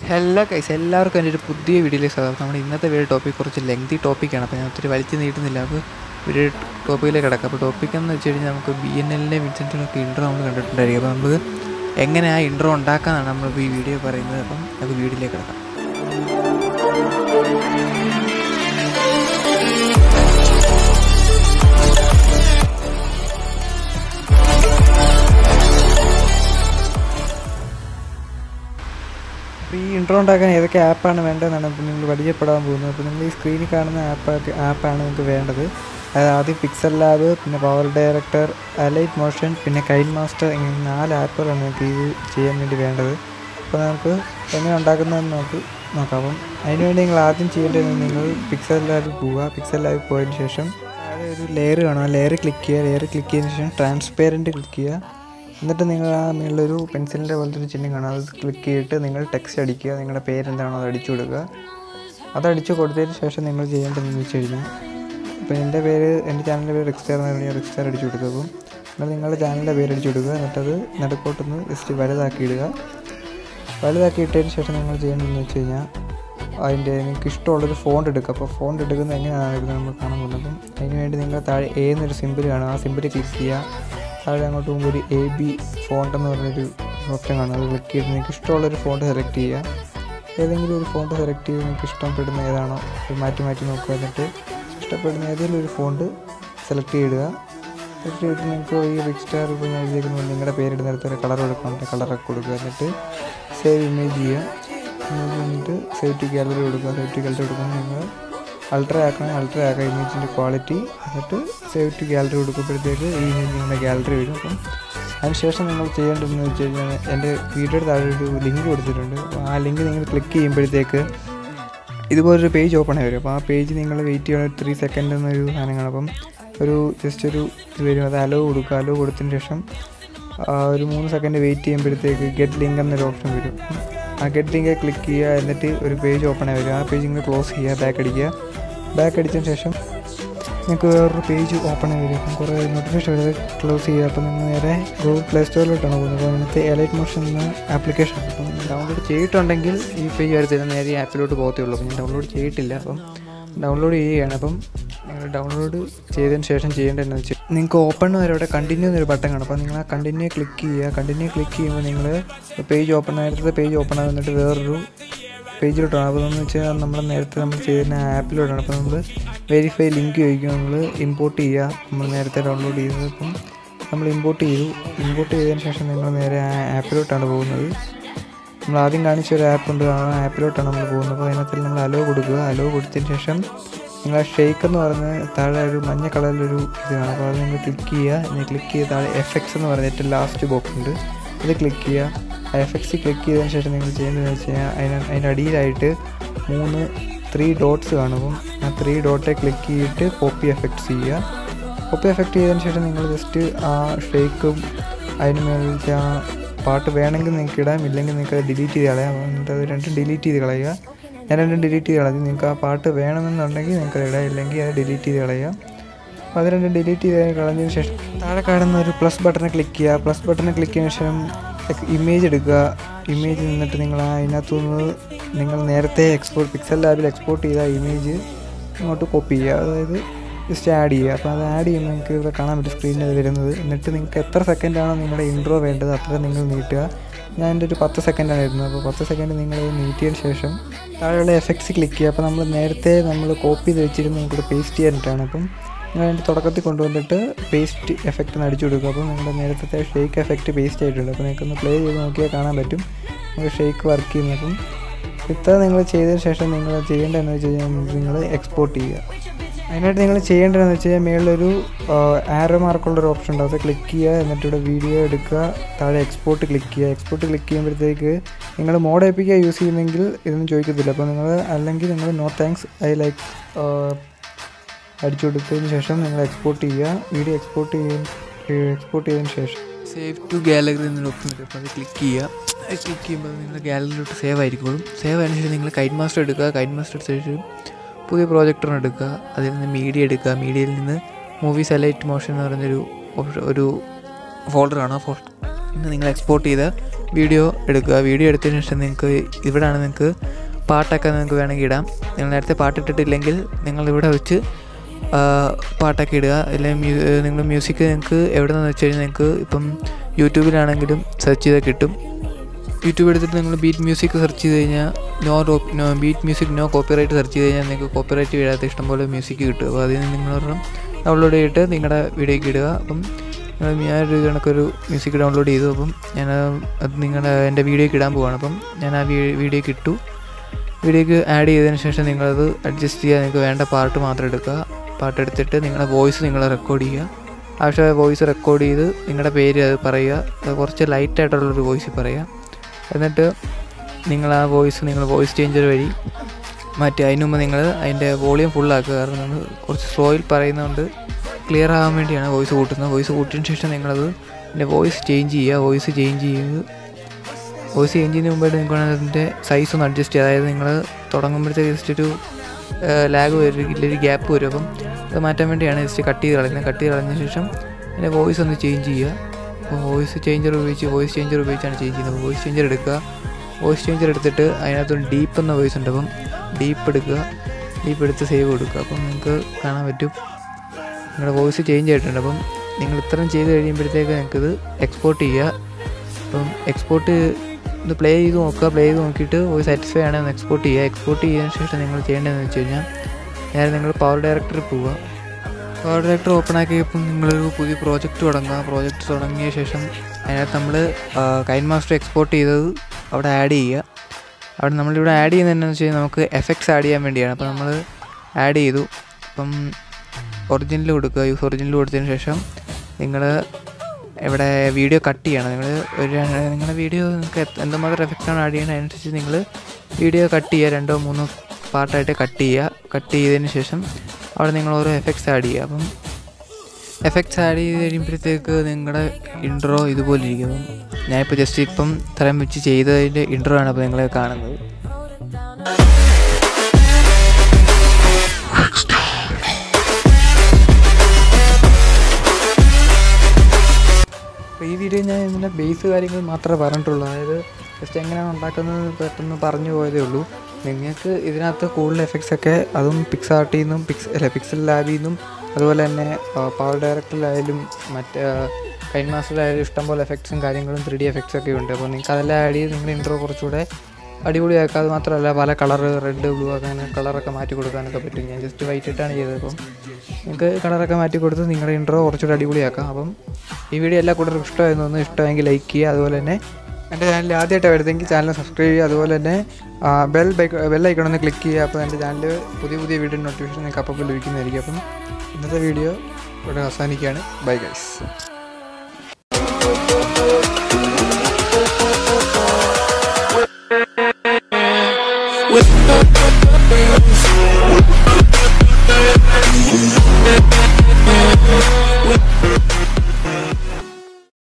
hello കൈസ് എല്ലാവർക്കും എൻ്റെ ഒരു പുതിയ വീഡിയോയിലേക്ക് സ്വാഗതം നമ്മുടെ ഇന്നത്തെ വീഡിയോ ടോപ്പിക് കുറച്ച് ലെങ്തി ടോപ്പിക്കാണ് അപ്പോൾ ഞാൻ ഒത്തിരി വലിച്ചു നീട്ടുന്നില്ല അപ്പോൾ വീഡിയോ ടോപ്പിക്കിലേക്ക് കിടക്കാം അപ്പോൾ ടോപ്പിക് എന്ന് വെച്ച് കഴിഞ്ഞാൽ നമുക്ക് ബി എൻ എല്ലിൻ്റെ വിൻസെൻറ്റിനൊക്കെ ഇൻട്രോ നമ്മൾ കണ്ടിട്ടുണ്ടായിരിക്കും അപ്പോൾ നമുക്ക് എങ്ങനെ ആ ഇൻട്രോ ഉണ്ടാക്കാനാണ് നമ്മളിപ്പോൾ ഈ വീഡിയോ പറയുന്നത് അപ്പം നമുക്ക് വീഡിയോയിലേക്ക് കിടക്കാം അപ്പോൾ ഈ ഇൻട്രോ ഉണ്ടാക്കാൻ ഏതൊക്കെ ആപ്പാണ് വേണ്ടതെന്നാണ് ഇപ്പോൾ നിങ്ങൾ പരിചയപ്പെടാൻ പോകുന്നത് അപ്പോൾ നിങ്ങൾ ഈ സ്ക്രീനിൽ കാണുന്ന ആപ്പ് ആപ്പാണ് നിങ്ങൾക്ക് വേണ്ടത് അതായത് ആദ്യം പിക്സൽ ലാബ് പിന്നെ പവർ ഡയറക്ടർ അലൈറ്റ് മോഷൻ പിന്നെ കൈൻ മാസ്റ്റർ ഇങ്ങനെ നാല് ആപ്പുകളാണ് നിങ്ങൾക്ക് ഇത് ചെയ്യാൻ വേണ്ടി വേണ്ടത് അപ്പോൾ നമുക്ക് എങ്ങനെ ഉണ്ടാക്കുന്നതെന്ന് നമുക്ക് നോക്കാം അപ്പം അതിനുവേണ്ടി നിങ്ങൾ ആദ്യം ചെയ്യേണ്ടത് നിങ്ങൾ പിക്സൽ ലാബിൽ പോവുക പിക്സൽ ലാബിൽ പോയതിന് ശേഷം താഴെ ഒരു ലെയർ കാണും ആ ലെയർ ക്ലിക്ക് ചെയ്യുക ലെയർ ക്ലിക്ക് ചെയ്തതിന് ശേഷം ട്രാൻസ്പെയറൻറ്റ് ക്ലിക്ക് ചെയ്യുക എന്നിട്ട് നിങ്ങൾ ആ മേളിലൊരു പെൻസിലിൻ്റെ പോലത്തെ ഒരു ചിഹ്നം കാണും അത് ക്ലിക്ക് ചെയ്തിട്ട് നിങ്ങൾ ടെക്സ്റ്റ് അടിക്കുക നിങ്ങളുടെ പേരെന്താണോ അത് അടിച്ചു കൊടുക്കുക അത് അടിച്ചു കൊടുത്തതിന് ശേഷം നിങ്ങൾ ചെയ്യേണ്ടതെന്ന് വെച്ച് കഴിഞ്ഞാൽ ഇപ്പോൾ എൻ്റെ പേര് എൻ്റെ ചാനലിൻ്റെ പേര് റിക്സ്റ്റാർ എന്ന് ഞാൻ റിക്സ്റ്റാർ അടിച്ചു കൊടുക്കുക അപ്പം നിങ്ങൾ നിങ്ങളുടെ ചാനലിൻ്റെ പേര് അടിച്ചു കൊടുക്കുക എന്നിട്ടത് നടുക്കോട്ടൊന്ന് ജസ്റ്റ് വലുതാക്കി ഇടുക വലുതാക്കി ഇട്ടതിന് ശേഷം നിങ്ങൾ ചെയ്യേണ്ടതെന്ന് വെച്ച് കഴിഞ്ഞാൽ അതിൻ്റെ നിങ്ങൾക്ക് ഇഷ്ടമുള്ളൊരു ഫോണ്ട് എടുക്കുക അപ്പോൾ ഫോണ്ട് എടുക്കുന്നത് എങ്ങനെയാണ് ഇത് നമ്മൾ കാണാൻ പോകുന്നത് അപ്പം അതിന് വേണ്ടി നിങ്ങൾ താഴെ എ എന്നൊരു സിമ്പിൾ കാണും ആ സിമ്പിൾ ക്ലിക്ക് ചെയ്യുക താഴെ അങ്ങോട്ട് പോകുമ്പോൾ ഒരു എ ബി ഫോണ്ട് എന്ന് പറഞ്ഞൊരു ഓപ്ഷൻ കാണും അത് ക്ലിക്ക് ചെയ്ത് നിങ്ങൾക്ക് ഇഷ്ടമുള്ളൊരു ഫോണ്ട് സെലക്ട് ചെയ്യുക ഏതെങ്കിലും ഒരു ഫോണ്ട് സെലക്ട് ചെയ്ത് നിങ്ങൾക്ക് ഇഷ്ടപ്പെടുന്ന ഏതാണോ അത് മാറ്റി മാറ്റി നോക്കുക എന്നിട്ട് ഇഷ്ടപ്പെടുന്ന ഏതെങ്കിലും ഒരു ഫോണ്ട് സെലക്ട് ചെയ്യുക സെലക്ട് ചെയ്തിട്ട് നിങ്ങൾക്ക് ഈ റിക് സ്റ്റാർ ഇപ്പോൾ ഞാൻ എഴുതിയിരിക്കുന്നത് നിങ്ങളുടെ പേരിടുന്നിടത്ത് ഒരു കളർ കൊടുക്കണം കളറൊക്കെ കൊടുക്കുക എന്നിട്ട് സേവ് ഇമേജ് ചെയ്യുക ഇമേജ് എന്നിട്ട് സേവ് ടു ഗാലറി കൊടുക്കുക സേവ് ടു ഗാലറി കൊടുക്കുമ്പോൾ നിങ്ങൾ അൾട്രാ ആക്കണം അൾട്രാ ആക്കുക ഇമേജിൻ്റെ ക്വാളിറ്റി എന്നിട്ട് സേവ് ടു ഗാലറി കൊടുക്കുമ്പോഴത്തേക്ക് ഈ ഇമേജ് നിങ്ങളുടെ ഗാലറി വരും അപ്പം അതിനുശേഷം നിങ്ങൾ ചെയ്യേണ്ടതെന്ന് വെച്ച് കഴിഞ്ഞാൽ എൻ്റെ വീഡിയോയുടെ താഴെ ഒരു ലിങ്ക് കൊടുത്തിട്ടുണ്ട് അപ്പോൾ ആ ലിങ്ക് നിങ്ങൾ ക്ലിക്ക് ചെയ്യുമ്പോഴത്തേക്ക് ഇതുപോലൊരു പേജ് ഓപ്പൺ ആയി വരും അപ്പോൾ ആ പേജ് നിങ്ങൾ വെയിറ്റ് ചെയ്യണം ഒരു ത്രീ സെക്കൻഡ് എന്നൊരു സാധനമാണ് അപ്പം ഒരു ജസ്റ്റ് ഒരു ഇത് വരും അത് അലോ കൊടുക്കുക അലോ കൊടുത്തതിന് ശേഷം ആ ഒരു മൂന്ന് സെക്കൻഡ് വെയിറ്റ് ചെയ്യുമ്പോഴത്തേക്ക് ഗെറ്റ് ലിങ്ക് എന്നൊരു ഓപ്ഷൻ വരും ആ ഗെറ്റ് ലിങ്ക് ക്ലിക്ക് ചെയ്യുക എന്നിട്ട് ഒരു പേജ് ഓപ്പൺ ആയി വരും ആ പേജ് നിങ്ങൾ ക്ലോസ് ചെയ്യുക ബാക്ക് അടിക്കുക ബാക്ക് അടിച്ചതിന് ശേഷം നിങ്ങൾക്ക് വേറൊരു പേജ് ഓപ്പൺ ആയി വരും അപ്പം കുറേ നോട്ടിഫിക്കേഷൻ വരുന്നത് ക്ലോസ് ചെയ്യുക അപ്പോൾ നിങ്ങൾ നേരെ ഗൂഗിൾ പ്ലേ സ്റ്റോറിലോട്ടാണ് പോകുന്നത് അപ്പോൾ അതിനകത്ത് എലൈറ്റ് മോഷൻ എന്ന ആപ്ലിക്കേഷൻ അപ്പം നിങ്ങൾ ഡൗൺലോഡ് ചെയ്തിട്ടുണ്ടെങ്കിൽ ഈ പേജ് വരത്തില്ല നേരെ ഈ ആപ്പിലോട്ട് പോകത്തേ ഉള്ളൂ അപ്പം ഞാൻ ഡൗൺലോഡ് ചെയ്തിട്ടില്ല അപ്പം ഡൗൺലോഡ് ചെയ്യുകയാണ് അപ്പം നിങ്ങൾ ഡൗൺലോഡ് ചെയ്തതിന് ശേഷം ചെയ്യേണ്ടതെന്ന് വെച്ചാൽ നിങ്ങൾക്ക് ഓപ്പൺ വരെ അവിടെ കണ്ടിന്യൂ എന്നൊരു ബട്ടൺ കാണും അപ്പോൾ നിങ്ങൾ ആ കണ്ടിന്യൂ ക്ലിക്ക് ചെയ്യുക കണ്ടിന്യൂ ക്ലിക്ക് ചെയ്യുമ്പോൾ നിങ്ങൾ പേജ് ഓപ്പൺ നേരത്തെ പേജ് ഓപ്പൺ ആകും എന്നിട്ട് വേറൊരു പേജിലോട്ടാണ് അപ്പോൾ എന്ന് വെച്ചാൽ നമ്മൾ നേരത്തെ നമ്മൾ ചെയ്യുന്ന ആപ്പിലോട്ടാണ് അപ്പോൾ നമ്മൾ വെരിഫൈ ലിങ്ക് ചോദിക്കും നമ്മൾ ഇമ്പോർട്ട് ചെയ്യുക നമ്മൾ നേരത്തെ ഡൗൺലോഡ് ചെയ്തത് അപ്പം നമ്മൾ ഇമ്പോർട്ട് ചെയ്തു ഇമ്പോർട്ട് ചെയ്തതിന് ശേഷം നിങ്ങൾ നേരെ ആ ആപ്പിലോട്ടാണ് പോകുന്നത് നമ്മൾ ആദ്യം കാണിച്ച ഒരു ആപ്പ് ഉണ്ട് ആ ആപ്പിലോട്ടാണ് നമ്മൾ പോകുന്നത് അപ്പോൾ അതിനകത്ത് നമ്മൾ അലോ കൊടുക്കുക അലോ കൊടുത്തതിന് ശേഷം നിങ്ങൾ ആ ഷെയ്ക്ക് എന്ന് പറഞ്ഞ താഴെ ഒരു മഞ്ഞ കളറിലൊരു ഇത് കാണാം അപ്പോൾ അത് നിങ്ങൾ ക്ലിക്ക് ചെയ്യുക നിങ്ങൾ ക്ലിക്ക് ചെയ്ത് താഴെ എഫ് എക്സ് എന്ന് പറഞ്ഞ ഏറ്റവും ലാസ്റ്റ് ബോക്സ് ഉണ്ട് അത് ക്ലിക്ക് ചെയ്യുക ആ എഫ് എക്സ് ക്ലിക്ക് ചെയ്തതിന് ശേഷം നിങ്ങൾ ചെയ്യേണ്ടതെന്ന് വെച്ച് കഴിഞ്ഞാൽ അതിന് അതിൻ്റെ അടിയിലായിട്ട് മൂന്ന് ത്രീ ഡോട്ട്സ് കാണും അപ്പം ആ ത്രീ ഡോട്ടെ ക്ലിക്ക് ചെയ്തിട്ട് കോപ്പി എഫക്ട്സ് ചെയ്യുക കോപ്പി എഫക്റ്റ് ചെയ്തതിന് ശേഷം നിങ്ങൾ ജസ്റ്റ് ആ ഷേക്കും അതിന് മേളിലത്തെ ആ പാട്ട് വേണമെങ്കിൽ നിങ്ങൾക്ക് ഇടാം ഇല്ലെങ്കിൽ നിങ്ങൾക്ക് ഡിലീറ്റ് ചെയ്ത് കളയാം എന്നിട്ട് അത് രണ്ടും ഡിലീറ്റ് ചെയ്ത് കളയുക ഞാൻ രണ്ടും ഡിലീറ്റ് ചെയ്ത് കളഞ്ഞു നിങ്ങൾക്ക് ആ പാട്ട് വേണമെന്നുണ്ടെങ്കിൽ നിങ്ങൾക്ക് ഇടാം ഇല്ലെങ്കിൽ അത് ഡിലീറ്റ് ചെയ്ത് കളയുക അപ്പോൾ അത് രണ്ടും ഡിലീറ്റ് ചെയ്ത് കളഞ്ഞതിന് ശേഷം താഴെ കാണുന്ന ഒരു പ്ലസ് ബട്ടനെ ക്ലിക്ക് ചെയ്യുക പ്ലസ് ബട്ടനെ ക്ലിക്ക് ചെയ്തതിന് ശേഷം ഇമേജ് എടുക്കുക ഇമേജ് നിന്നിട്ട് നിങ്ങൾ ആ അതിനകത്തു നിന്ന് നിങ്ങൾ നേരത്തെ എക്സ്പോർട്ട് പിക്സൽ ലാബിൽ എക്സ്പോർട്ട് ചെയ്ത ഇമേജ് ഇങ്ങോട്ട് കോപ്പി ചെയ്യുക അതായത് ജസ്റ്റ് ആഡ് ചെയ്യുക അപ്പോൾ അത് ആഡ് ചെയ്യുമ്പോൾ നിങ്ങൾക്ക് ഇവിടെ കാണാൻ പറ്റും സ്ക്രീനിൽ അത് വരുന്നത് എന്നിട്ട് നിങ്ങൾക്ക് എത്ര സെക്കൻഡാണോ നിങ്ങളുടെ ഇൻട്രോ വേണ്ടത് അത്ര നിങ്ങൾ നീട്ടുക ഞാൻ എൻ്റെ ഒരു പത്ത് സെക്കൻഡാണ് ഇരുന്നത് അപ്പോൾ പത്ത് സെക്കൻഡ് നിങ്ങൾ നീട്ടിയതിന് ശേഷം താഴെയുള്ള എഫക്ട്സ് ക്ലിക്ക് ചെയ്യുക അപ്പോൾ നമ്മൾ നേരത്തെ നമ്മൾ കോപ്പി ചെയ്ത് വെച്ചിരുന്ന് നിങ്ങൾക്ക് പേസ്റ്റ് ചെയ്യാനായിട്ടാണ് അപ്പം നിങ്ങൾ അതിൻ്റെ തുടക്കത്തിൽ കൊണ്ടുവന്നിട്ട് പേസ്റ്റ് എഫക്റ്റ് അടിച്ചു കൊടുക്കുക അപ്പോൾ നിങ്ങളുടെ നേരത്തെ ഷേക്ക് എഫക്റ്റ് പേസ്റ്റ് ആയിട്ടുണ്ട് അപ്പോൾ നിങ്ങൾക്കൊന്ന് പ്ലേ ചെയ്ത് നോക്കിയാൽ കാണാൻ പറ്റും നിങ്ങൾക്ക് ഷേക്ക് വർക്ക് ചെയ്യുന്നത് അപ്പം ഇത്ര നിങ്ങൾ ചെയ്തതിന് ശേഷം നിങ്ങൾ ചെയ്യേണ്ടതെന്ന് വെച്ച് കഴിഞ്ഞാൽ നിങ്ങൾ എക്സ്പോർട്ട് ചെയ്യുക അതിനായിട്ട് നിങ്ങൾ ചെയ്യേണ്ടതെന്ന് വെച്ച് കഴിഞ്ഞാൽ മേളിലൊരു ആരോ മാർക്കുള്ളൊരു ഓപ്ഷൻ ഉണ്ടാവും അത് ക്ലിക്ക് ചെയ്യുക എന്നിട്ട് ഇവിടെ വീഡിയോ എടുക്കുക താഴെ എക്സ്പോർട്ട് ക്ലിക്ക് ചെയ്യുക എക്സ്പോർട്ട് ക്ലിക്ക് ചെയ്യുമ്പോഴത്തേക്ക് നിങ്ങൾ മോഡ് ഏപ്പിക്ക യൂസ് ചെയ്യുന്നെങ്കിൽ ഇതൊന്നും ചോദിക്കത്തില്ല അപ്പോൾ നിങ്ങൾ അല്ലെങ്കിൽ നിങ്ങൾ നോ താങ്ക്സ് ഐ ലൈക്ക് അടിച്ചു കൊടുത്തതിന് ശേഷം നിങ്ങൾ എക്സ്പോർട്ട് ചെയ്യുക വീഡിയോ എക്സ്പോർട്ട് ചെയ്യാൻ എക്സ്പോർട്ട് ചെയ്തതിന് ശേഷം സേവ് ടു ഗാലറി എന്നൊരു ഓപ്ഷൻ വരും അപ്പോൾ അത് ക്ലിക്ക് ചെയ്യുക അത് ക്ലിക്ക് ചെയ്യുമ്പോൾ നിങ്ങളുടെ ഗാലറിയിലോട്ട് സേവ് ആയിരിക്കും സേവ് ആയതിനു ശേഷം നിങ്ങൾ കൈറ്റ് മാസ്റ്റർ എടുക്കുക കൈറ്റ് മാസ്റ്റർ എടുത്ത ശേഷം പുതിയ പ്രോജക്ടർ എടുക്കുക അതിൽ നിന്ന് മീഡിയ എടുക്കുക മീഡിയയിൽ നിന്ന് മൂവി സെലക്ട് മോഷൻ എന്ന് പറയുന്നൊരു ഓപ്ഷൻ ഒരു ഫോൾഡർ ആണ് ആ ഫോൾഡർ ഇന്ന് നിങ്ങൾ എക്സ്പോർട്ട് ചെയ്ത വീഡിയോ എടുക്കുക വീഡിയോ എടുത്തതിന് ശേഷം നിങ്ങൾക്ക് ഇവിടെയാണ് നിങ്ങൾക്ക് പാട്ടൊക്കെ നിങ്ങൾക്ക് വേണമെങ്കിൽ ഇടാം നിങ്ങൾ നേരത്തെ പാട്ടിട്ടിട്ടില്ലെങ്കിൽ നിങ്ങൾ ഇവിടെ വെച്ച് ആ, പാട്ടൊക്കെ ഇടുക അല്ലെങ്കിൽ നിങ്ങൾ മ്യൂസിക് നിങ്ങൾക്ക് എവിടെ നിന്ന് വെച്ച് കഴിഞ്ഞാൽ നിങ്ങൾക്ക് ഇപ്പം യൂട്യൂബിലാണെങ്കിലും സെർച്ച് ചെയ്താൽ കിട്ടും യൂട്യൂബ് എടുത്തിട്ട് നിങ്ങൾ ബീറ്റ് മ്യൂസിക് സെർച്ച് ചെയ്ത് കഴിഞ്ഞാൽ no no beat music no copyright search ചെയ്ത് കഴിഞ്ഞാൽ നിങ്ങൾക്ക് കോപ്പിറൈറ്റ് വീഴാത്ത ഇഷ്ടംപോലെ മ്യൂസിക് കിട്ടും അപ്പോൾ അതിൽ നിന്ന് നിങ്ങൾ ഒരെണ്ണം ഡൗൺലോഡ് ചെയ്തിട്ട് നിങ്ങളുടെ വീഡിയോയ്ക്ക് ഇടുക അപ്പം നിങ്ങൾ ഞാനൊരു ഇത് കണക്കൊരു മ്യൂസിക് ഡൗൺലോഡ് ചെയ്തു അപ്പം ഞാൻ അത് നിങ്ങളുടെ എൻ്റെ വീഡിയോയ്ക്ക് ഇടാൻ പോവാണ് അപ്പം ഞാൻ ആ വീഡിയോയ്ക്ക് ഇട്ടു വീഡിയോയ്ക്ക് ആഡ് ചെയ്തതിന് ശേഷം നിങ്ങളത് അഡ്ജസ്റ്റ് ചെയ്യുക നിങ്ങൾക്ക് വേണ്ട പാർട്ട് മാത്രം എടുക്കുക പാട്ട് എടുത്തിട്ട് നിങ്ങളുടെ വോയിസ് നിങ്ങൾ റെക്കോർഡ് ചെയ്യുക ആവശ്യമായ വോയിസ് റെക്കോർഡ് ചെയ്ത് നിങ്ങളുടെ പേര് അത് പറയുക അത് കുറച്ച് ലൈറ്റായിട്ടുള്ളൊരു വോയിസ് പറയുക എന്നിട്ട് നിങ്ങൾ ആ വോയിസ് നിങ്ങൾ വോയിസ് ചേഞ്ചർ വഴി മാറ്റി അതിന് മുമ്പ് നിങ്ങൾ അതിൻ്റെ വോളിയം ഫുള്ളാക്കുക കാരണം നമ്മൾ കുറച്ച് സ്ലോയിൽ പറയുന്നതുകൊണ്ട് ക്ലിയർ ആകാൻ വേണ്ടിയാണ് വോയിസ് കൂട്ടുന്നത് വോയിസ് കൂട്ടിയതിന് ശേഷം നിങ്ങളത് അതിൻ്റെ വോയിസ് ചേഞ്ച് ചെയ്യുക വോയിസ് ചേഞ്ച് ചെയ്ത് വോയിസ് ചേഞ്ച് ചെയ്യുന്നതിന് മുമ്പായിട്ട് നിങ്ങൾക്ക് അതിൻ്റെ സൈസ് ഒന്ന് അഡ്ജസ്റ്റ് ചെയ്യുക അതായത് നിങ്ങൾ തുടങ്ങുമ്പോഴത്തേക്ക് ജസ്റ്റ് ഒരു ലാഗ് വരും ഇല്ലൊരു ഗ്യാപ്പ് വരും അപ്പം അത് മാറ്റാൻ വേണ്ടിയാണ് ജസ്റ്റ് കട്ട് ചെയ്ത് കളയുന്നത് കട്ട് ചെയ്ത് കളഞ്ഞ ശേഷം അതിൻ്റെ വോയിസ് ഒന്ന് ചേഞ്ച് ചെയ്യുക അപ്പോൾ വോയിസ് ചേഞ്ചർ ഉപയോഗിച്ച് വോയിസ് ചേഞ്ചർ ഉപയോഗിച്ചാണ് ചേഞ്ച് ചെയ്യുന്നത് വോയിസ് ചേഞ്ചർ എടുക്കുക വോയിസ് ചേഞ്ചർ എടുത്തിട്ട് അതിനകത്തൊരു ഡീപ്പ് എന്ന വോയിസ് ഉണ്ട് അപ്പം ഡീപ്പ് എടുക്കുക ഡീപ്പ് എടുത്ത് സേവ് കൊടുക്കുക അപ്പം നിങ്ങൾക്ക് കാണാൻ പറ്റും നിങ്ങളുടെ വോയിസ് ചേഞ്ച് ആയിട്ടുണ്ട് അപ്പം നിങ്ങൾ ഇത്രയും ചെയ്ത് കഴിയുമ്പോഴത്തേക്ക് നിങ്ങൾക്കിത് എക്സ്പോർട്ട് ചെയ്യുക അപ്പം എക്സ്പോർട്ട് ഇത് പ്ലേ ചെയ്ത് നോക്കുക പ്ലേ ചെയ്ത് നോക്കിയിട്ട് ഒരു സാറ്റിസ്ഫൈ ആണെങ്കിൽ ഒന്ന് എക്സ്പോർട്ട് ചെയ്യുക എക്സ്പോർട്ട് ചെയ്തതിന് ശേഷം നിങ്ങൾ ചെയ്യേണ്ടതെന്ന് വെച്ച് കഴിഞ്ഞാൽ നേരെ നിങ്ങൾ പവർ ഡയറക്ടറിൽ പോവുക പവർ ഡയറക്ടർ ഓപ്പൺ ആക്കിയപ്പം നിങ്ങളൊരു പുതിയ പ്രോജക്റ്റ് തുടങ്ങുക പ്രോജക്റ്റ് തുടങ്ങിയ ശേഷം അതിനകത്ത് നമ്മൾ കൈൻ മാസ്റ്റർ എക്സ്പോർട്ട് ചെയ്തത് അവിടെ ആഡ് ചെയ്യുക അവിടെ നമ്മളിവിടെ ആഡ് ചെയ്യുന്നത് എന്താണെന്ന് വെച്ച് കഴിഞ്ഞാൽ നമുക്ക് എഫക്ട്സ് ആഡ് ചെയ്യാൻ വേണ്ടിയാണ് അപ്പോൾ നമ്മൾ ആഡ് ചെയ്തു അപ്പം ഒറിജിനൽ കൊടുക്കുക യൂസ് ഒറിജിനൽ കൊടുത്തതിന് ശേഷം നിങ്ങൾ ഇവിടെ വീഡിയോ കട്ട് ചെയ്യണം നിങ്ങൾ ഒരു നിങ്ങളുടെ വീഡിയോ നിങ്ങൾക്ക് എത്ര- എന്തുമാത്രം എഫക്റ്റാണ് ആഡ് ചെയ്യുന്നത് അതിനനുസരിച്ച് നിങ്ങൾ വീഡിയോ കട്ട് ചെയ്യുക രണ്ടോ മൂന്നോ പാർട്ടായിട്ട് കട്ട് ചെയ്യുക കട്ട് ചെയ്തതിന് ശേഷം അവിടെ നിങ്ങൾ ഓരോ എഫക്ട്സ് ആഡ് ചെയ്യുക അപ്പം എഫക്ട്സ് ആഡ് ചെയ്ത് കഴിയുമ്പോഴത്തേക്ക് നിങ്ങളുടെ ഇൻട്രോ ഇതുപോലെ ഇരിക്കും അപ്പം ഞാനിപ്പോൾ ജസ്റ്റ് ഇപ്പം ഇത്രയും വെച്ച് ചെയ്തതിൻ്റെ ഇൻട്രോ ആണ് അപ്പോൾ നിങ്ങളെ കാണുന്നത് അപ്പോൾ ഈ വീഡിയോ ഞാൻ ഇതിൻ്റെ ബേസ് കാര്യങ്ങൾ മാത്രമേ പറഞ്ഞിട്ടുള്ളൂ അതായത് ജസ്റ്റ് എങ്ങനെയാണ് ഉണ്ടാക്കുന്നത് പെട്ടെന്ന് പറഞ്ഞു പോയതേ ഉള്ളൂ നിങ്ങൾക്ക് ഇതിനകത്ത് കൂടുതൽ എഫക്ട്സ് ഒക്കെ അതും പിക്സാർട്ടിൽ നിന്നും പിക്സ് അല്ല പിക്സൽ ലാബിൽ നിന്നും അതുപോലെ തന്നെ പവർ ഡയറക്ടറിലായാലും മറ്റേ കൈൻ മാസ്റ്ററിലായാലും ഇഷ്ടംപോലെ എഫക്ട്സും കാര്യങ്ങളും ത്രീ ഡി എഫക്ട്സ് ഒക്കെ ഉണ്ട് അപ്പോൾ നിങ്ങൾക്ക് അതെല്ലാം ആഡ് ചെയ്ത് നിങ്ങളുടെ ഇൻട്രോ കുറച്ചുകൂടെ അടിപൊളിയാക്കുക അത് മാത്രമല്ല പല കളർ റെഡ് ബ്ലൂ ഒക്കെ അങ്ങനെ കളറൊക്കെ മാറ്റി കൊടുക്കാനൊക്കെ പറ്റും ഞാൻ ജസ്റ്റ് വൈറ്റ് ഇട്ടാണ് ചെയ്തത് അപ്പം നിങ്ങൾക്ക് കളറൊക്കെ മാറ്റി കൊടുത്ത് നിങ്ങളുടെ ഇൻട്രോ കുറച്ചുകൂടെ അടിപൊളിയാക്കാം അപ്പം ഈ വീഡിയോ എല്ലാ കൂട്ടർക്കും ഇഷ്ടമായിരുന്നു ഒന്ന് ഇഷ്ടമെങ്കിൽ ലൈക്ക് ചെയ്യുക അതുപോലെ തന്നെ എൻ്റെ ചാനൽ ആദ്യമായിട്ട് വരുന്നെങ്കിൽ ചാനൽ സബ്സ്ക്രൈബ് ചെയ്യുക അതുപോലെ തന്നെ ആ, ബെൽ ബൈക്ക് ബെൽ ഐക്കൺ ഒന്ന് ക്ലിക്ക് ചെയ്യുക അപ്പോൾ എൻ്റെ ചാനൽ പുതിയ പുതിയ വീഡിയോ നോട്ടിഫിക്കേഷൻ നിങ്ങൾക്ക് അപ്പോൾ ലഭിക്കുന്നതായിരിക്കും അപ്പം ഇന്നത്തെ വീഡിയോ ഇവിടെ അവസാനിക്കുകയാണ് ബൈ ഗൈസ് with